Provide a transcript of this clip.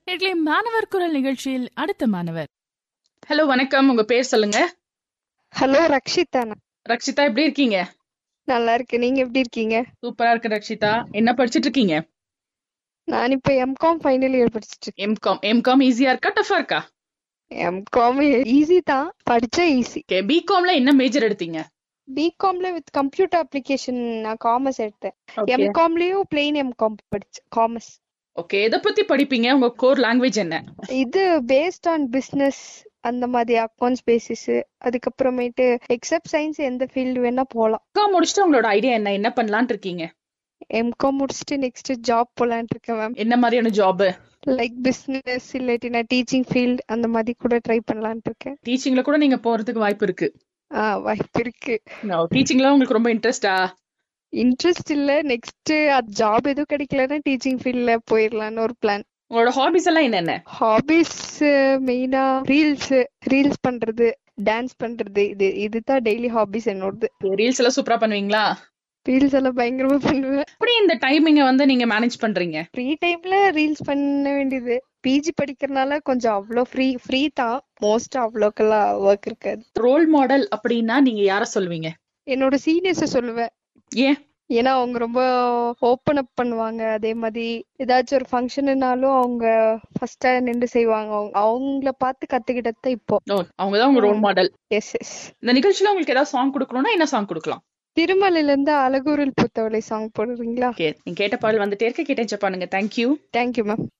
நேர்களே மாணவர் குரல் நிகழ்ச்சியில் அடுத்த மாணவர் ஹலோ வணக்கம் உங்க பேர் சொல்லுங்க ஹலோ ரக்ஷிதாண்ணா ரக்ஷிதா எப்படி இருக்கீங்க நல்லா இருக்கு நீங்க எப்படி இருக்கீங்க சூப்பரா இருக்கு ரக்ஷிதா என்ன படிச்சிட்டு இருக்கீங்க நான் இப்ப எம்காம் ஃபைனல் இயர் படிச்சிட்டு இருக்கேன் எம்காம் எம்காம் ஈஸியா இருக்கா டஃபா இருக்கா எம்காம் ஈஸி தான் படிச்சா ஈஸி ஓகே பிகாம்ல என்ன மேஜர் எடுத்தீங்க பிகாம்ல வித் கம்ப்யூட்டர் அப்ளிகேஷன் நான் காமர்ஸ் எடுத்தேன் ஓகே எம்காம்லயும் பிளெயின் எம்காம் படிச்சேன் காமர்ஸ் ஓகே எதை பத்தி படிப்பீங்க உங்க கோர் லாங்குவேஜ் என்ன இது பேஸ்ட் ஆன் பிசினஸ் அந்த மாதிரி அக்கௌண்ட்ஸ் பேசிஸ் அதுக்கப்புறமேட்டு எக்ஸப்ட் சயின்ஸ் எந்த ஃபீல்டு வேணா போகலாம் எம்காம் முடிச்சுட்டு உங்களோட ஐடியா என்ன என்ன பண்ணலாம்னு இருக்கீங்க எம்காம் முடிச்சுட்டு நெக்ஸ்ட் ஜாப் போலான்னு இருக்கேன் மேம் என்ன மாதிரியான ஜாப் லைக் பிசினஸ் இல்லாட்டி நான் டீச்சிங் ஃபீல்ட் அந்த மாதிரி கூட ட்ரை பண்ணலான்னு இருக்கேன் டீச்சிங்ல கூட நீங்க போறதுக்கு வாய்ப்பு இருக்கு ஆ வாய்ப்பு இருக்கு டீச்சிங்ல உங்களுக்கு ரொம்ப இன்ட்ரெஸ்டா இன்ட்ரெஸ்ட் இல்ல நெக்ஸ்ட் அது ஜாப் எதுவும் கிடைக்கலன்னா டீச்சிங் ஃபீல்ட்ல போயிடலான்னு ஒரு பிளான் உங்களோட ஹாபிஸ் எல்லாம் என்னென்ன ஹாபிஸ் மெயினா ரீல்ஸ் ரீல்ஸ் பண்றது டான்ஸ் பண்றது இது இதுதான் டெய்லி ஹாபிஸ் என்னோடது ரீல்ஸ் எல்லாம் சூப்பரா பண்ணுவீங்களா ரீல்ஸ் எல்லாம் பயங்கரமா பண்ணுவேன் எப்படி இந்த டைமிங்க வந்து நீங்க மேனேஜ் பண்றீங்க ஃப்ரீ டைம்ல ரீல்ஸ் பண்ண வேண்டியது பிஜி படிக்கிறனால கொஞ்சம் அவ்வளோ ஃப்ரீ ஃப்ரீ தான் மோஸ்ட் அவ்வளோக்கெல்லாம் ஒர்க் இருக்காது ரோல் மாடல் அப்படின்னா நீங்க யார சொல்வீங்க என்னோட சீனியர்ஸை சொல்லுவேன் ஏன் ஏன்னா அவங்க ரொம்ப ஓப்பன் அப் பண்ணுவாங்க அதே மாதிரி ஏதாச்சும் ஒரு ஃபங்க்ஷன்னாலும் அவங்க ஃபர்ஸ்டா நின்று செய்வாங்க அவங்க அவங்கள பார்த்து கத்துக்கிட்டது இப்போ ஓ அவங்கதான் உங்க ரோல் மாடல் எஸ் எஸ் இந்த நிகழ்ச்சியில உங்களுக்கு ஏதாவது சாங் கொடுக்கணும்னா என்ன சாங் கொடுக்கலாம் திருமலையில இருந்து அழகூரில் பூத்தவளை சாங் போடுறீங்களா ஓகே நீங்க கேட்ட பாடல் வந்துட்டே இருக்க கேட்டேன் பண்ணுங்க தேங்க்யூ தேங்க்யூ மேம்